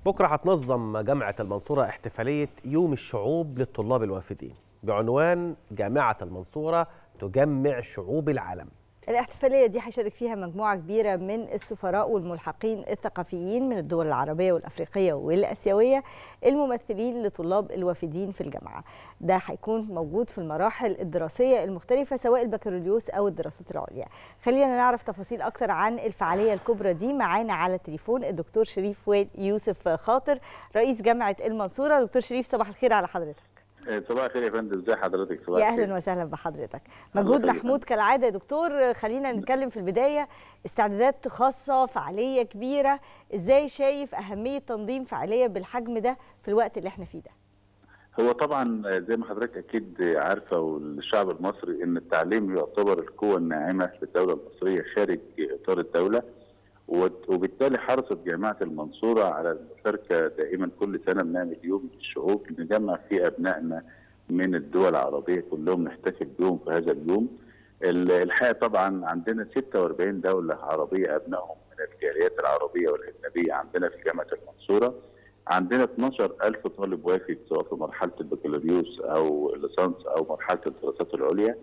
بكرة هتنظم جامعة المنصورة احتفالية يوم الشعوب للطلاب الوافدين بعنوان جامعة المنصورة تجمع شعوب العالم الاحتفالية دي هيشارك فيها مجموعة كبيرة من السفراء والملحقين الثقافيين من الدول العربية والأفريقية والآسيوية الممثلين لطلاب الوافدين في الجامعة ده هيكون موجود في المراحل الدراسية المختلفة سواء البكالوريوس أو الدراسات العليا خلينا نعرف تفاصيل أكتر عن الفعالية الكبرى دي معانا على التليفون الدكتور شريف وائل يوسف خاطر رئيس جامعة المنصورة دكتور شريف صباح الخير على حضرتك صباح الخير يا فندم ازي حضرتك صباح يا اهلا وسهلا بحضرتك مجهود محمود كالعاده يا دكتور خلينا نتكلم في البدايه استعدادات خاصه فعاليه كبيره ازاي شايف اهميه تنظيم فعاليه بالحجم ده في الوقت اللي احنا فيه ده هو طبعا زي ما حضرتك اكيد عارفه والشعب المصري ان التعليم يعتبر القوه الناعمه للدوله المصريه خارج اطار الدوله وبالتالي حرصت جامعه المنصوره على المشاركه دائما كل سنه بنعمل يوم الشعوب نجمع فيه ابنائنا من الدول العربيه كلهم نحتفل بهم في هذا اليوم. الحقيقه طبعا عندنا 46 دوله عربيه ابنائهم من الجاليات العربيه والاجنبيه عندنا في جامعه المنصوره. عندنا 12000 طالب وافد سواء في مرحله البكالوريوس او الليسانس او مرحله الدراسات العليا.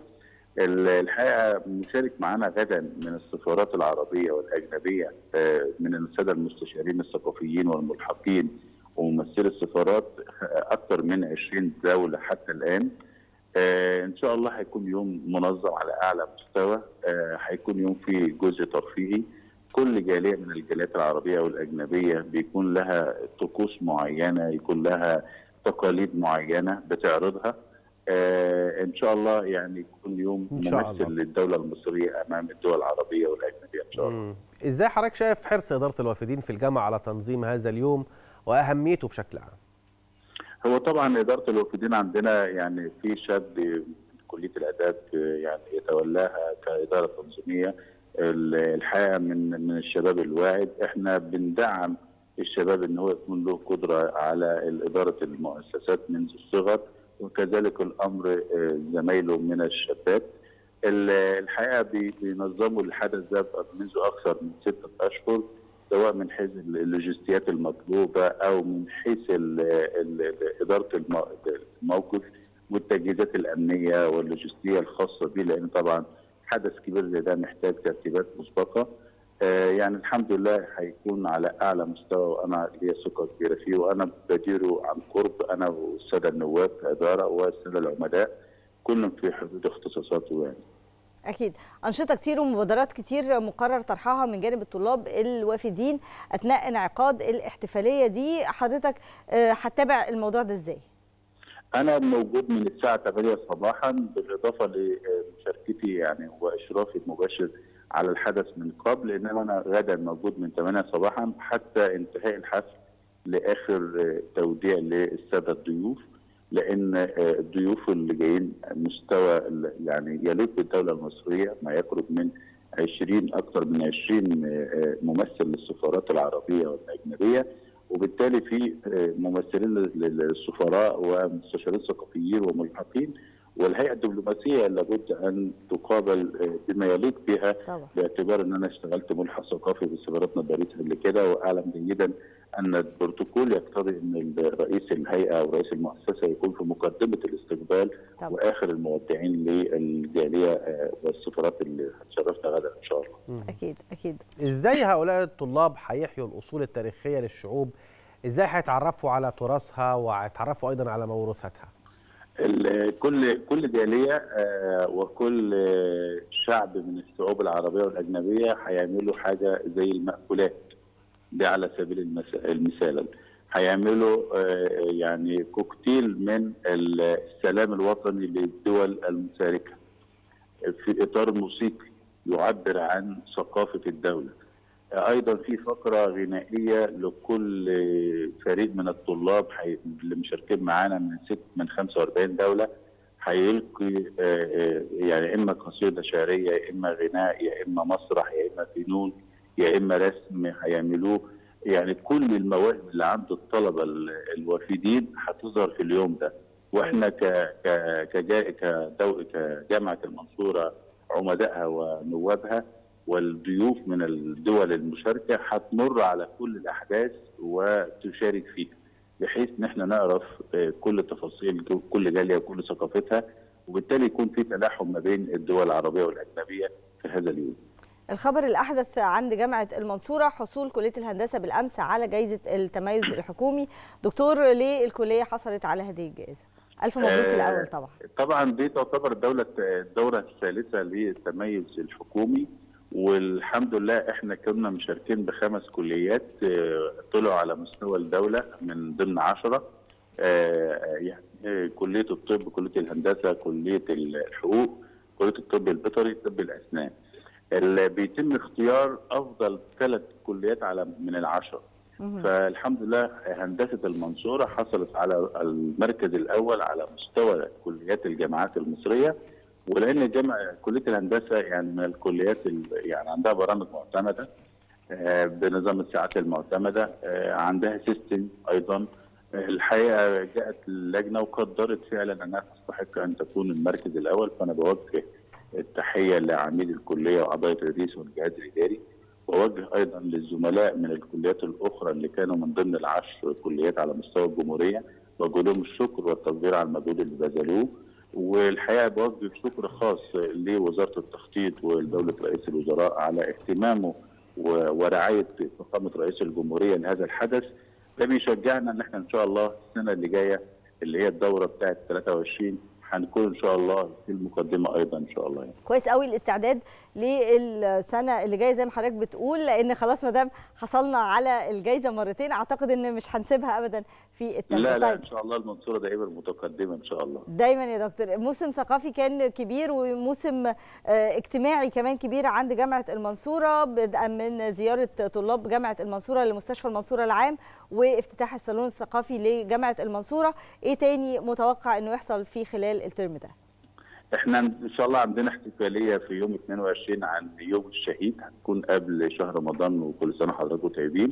الحقيقه مشارك معنا غدا من السفارات العربيه والاجنبيه من الساده المستشارين الثقافيين والملحقين وممثلي السفارات اكثر من 20 دوله حتى الان. ان شاء الله هيكون يوم منظم على اعلى مستوى هيكون يوم فيه جزء ترفيهي كل جاليه من الجاليات العربيه والاجنبيه بيكون لها طقوس معينه يكون لها تقاليد معينه بتعرضها آه ان شاء الله يعني يكون يوم ممثل للدوله المصريه امام الدول العربيه والاجنبيه ان شاء الله. مم. ازاي حضرتك شايف حرص اداره الوافدين في الجامعه على تنظيم هذا اليوم واهميته بشكل عام؟ هو طبعا اداره الوافدين عندنا يعني في شاب من كليه الاداب يعني يتولاها كاداره تنظيميه الحقيقه من من الشباب الواعد احنا بندعم الشباب ان هو يكون له قدره على اداره المؤسسات منذ الصغر وكذلك الامر زمايله من الشابات الحقيقه بينظموا الحدث ده منذ اكثر من سته اشهر سواء من حيث اللوجستيات المطلوبه او من حيث اداره الموقف والتجهيزات الامنيه واللوجستيه الخاصه به لان طبعا حدث كبير زي ده محتاج ترتيبات مسبقه يعني الحمد لله هيكون على اعلى مستوى وانا ليا ثقه كبيره فيه وانا بديره عن قرب انا والساده النواب كاداره والساده العمداء كلهم في حدود اختصاصاته يعني. اكيد انشطه كتير ومبادرات كتير مقرر طرحها من جانب الطلاب الوافدين اثناء انعقاد الاحتفاليه دي حضرتك هتتابع الموضوع ده ازاي؟ انا موجود من الساعه 8 صباحا بالاضافه لمشاركتي يعني واشرافي المباشر على الحدث من قبل انما انا غدا موجود من 8 صباحا حتى انتهاء الحفل لاخر توديع للساده الضيوف لان الضيوف اللي جايين مستوى يعني يليق بالدوله المصريه ما يقرب من 20 اكثر من 20 ممثل للسفارات العربيه والاجنبيه وبالتالي في ممثلين للسفراء ومستشارين ثقافيين وملحقين والهيئه الدبلوماسيه لابد ان تقابل بما يليق بها طبعا. باعتبار ان انا اشتغلت ملحق ثقافي بسفارتنا باريس قبل كده واعلم جيدا ان البروتوكول يقتضي ان رئيس الهيئه او رئيس المؤسسه يكون في مقدمه الاستقبال طبعا. واخر المودعين للجاليه والسفارات اللي هتشرفنا غدا ان شاء الله. اكيد اكيد. ازاي هؤلاء الطلاب هيحيوا الاصول التاريخيه للشعوب؟ ازاي هيتعرفوا على تراثها وهيتعرفوا ايضا على موروثاتها؟ كل كل جاليه وكل شعب من الشعوب العربيه والاجنبيه هيعملوا حاجه زي المأكولات دي على سبيل المثال هيعملوا يعني كوكتيل من السلام الوطني للدول المشاركه في اطار موسيقي يعبر عن ثقافه الدوله ايضا في فقره غنائيه لكل فريق من الطلاب اللي مشاركين معانا من ست من 45 دوله هيلقي يعني اما قصيده شعريه يا اما غناء يا اما مسرح يا اما فنون يا اما رسم هيعملوه يعني كل المواهب اللي عند الطلبه الوافدين هتظهر في اليوم ده واحنا ك ك كجامعه المنصوره عمدائها ونوابها والضيوف من الدول المشاركه هتمر على كل الاحداث نشارك فيها بحيث ان احنا نعرف كل تفاصيل كل جاليه وكل ثقافتها وبالتالي يكون في تلاحم ما بين الدول العربيه والاجنبيه في هذا اليوم. الخبر الأحدث عند جامعة المنصورة حصول كلية الهندسة بالأمس على جائزة التميز الحكومي دكتور ليه الكلية حصلت على هذه الجائزة ألف مبروك آه الأول طبعا طبعا دي تعتبر دولة الدورة الثالثة للتميز الحكومي والحمد لله احنا كنا مشاركين بخمس كليات طلعوا على مستوى الدولة من ضمن عشرة يعني كلية الطب كلية الهندسة كلية الحقوق كلية الطب البيطري طب الأسنان اللي بيتم اختيار افضل ثلاث كليات على من العشره فالحمد لله هندسه المنصوره حصلت على المركز الاول على مستوى كليات الجامعات المصريه ولان جامعه كليه الهندسه يعني من الكليات يعني عندها برامج معتمده بنظام الساعات المعتمده عندها سيستم ايضا الحقيقه جاءت اللجنه وقدرت فعلا انها تستحق ان تكون المركز الاول فانا بوجه التحيه لعميد الكليه واعضاء التدريس والجهاز الاداري واوجه ايضا للزملاء من الكليات الاخرى اللي كانوا من ضمن العشر كليات على مستوى الجمهوريه بوجه لهم الشكر والتقدير على المجهود اللي بذلوه والحقيقه بوجه شكر خاص لوزاره التخطيط ودوله رئيس الوزراء على اهتمامه ورعايه فخامه رئيس الجمهوريه لهذا الحدث ده بيشجعنا ان احنا ان شاء الله السنه اللي جايه اللي هي الدوره بتاعه 23 هنكون ان شاء الله في المقدمه ايضا ان شاء الله يعني. كويس قوي الاستعداد للسنه اللي جايه زي ما حضرتك بتقول لان خلاص ما دام حصلنا على الجائزه مرتين اعتقد ان مش هنسيبها ابدا في التالتة لا لا ان شاء الله المنصوره دائما متقدمه ان شاء الله دايما يا دكتور موسم ثقافي كان كبير وموسم اجتماعي كمان كبير عند جامعه المنصوره بدءا من زياره طلاب جامعه المنصوره لمستشفى المنصوره العام وافتتاح الصالون الثقافي لجامعه المنصوره ايه تاني متوقع انه يحصل في خلال الترم ده احنا ان شاء الله عندنا احتفاليه في يوم 22 عن يوم الشهيد هتكون قبل شهر رمضان وكل سنه حضراتكم طيبين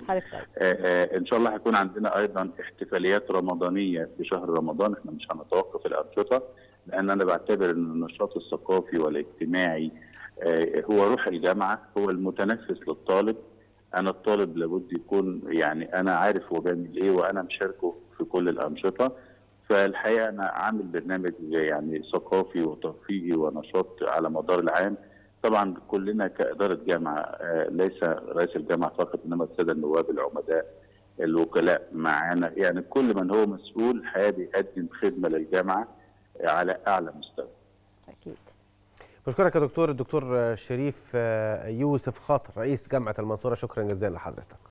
ان شاء الله هيكون عندنا ايضا احتفاليات رمضانيه في شهر رمضان احنا مش هنتوقف الانشطه لان انا بعتبر ان النشاط الثقافي والاجتماعي اه هو روح الجامعه هو المتنفس للطالب انا الطالب لابد يكون يعني انا عارف هو بيعمل ايه وانا مشاركه في كل الانشطه فالحقيقه انا عامل برنامج يعني ثقافي وترفيهي ونشاط على مدار العام طبعا كلنا كاداره جامعه ليس رئيس الجامعه فقط انما الساده النواب العمداء الوكلاء معانا يعني كل من هو مسؤول الحقيقه بيقدم خدمه للجامعه على اعلى مستوى. اكيد. بشكرك يا دكتور الدكتور شريف يوسف خاطر رئيس جامعه المنصوره شكرا جزيلا لحضرتك.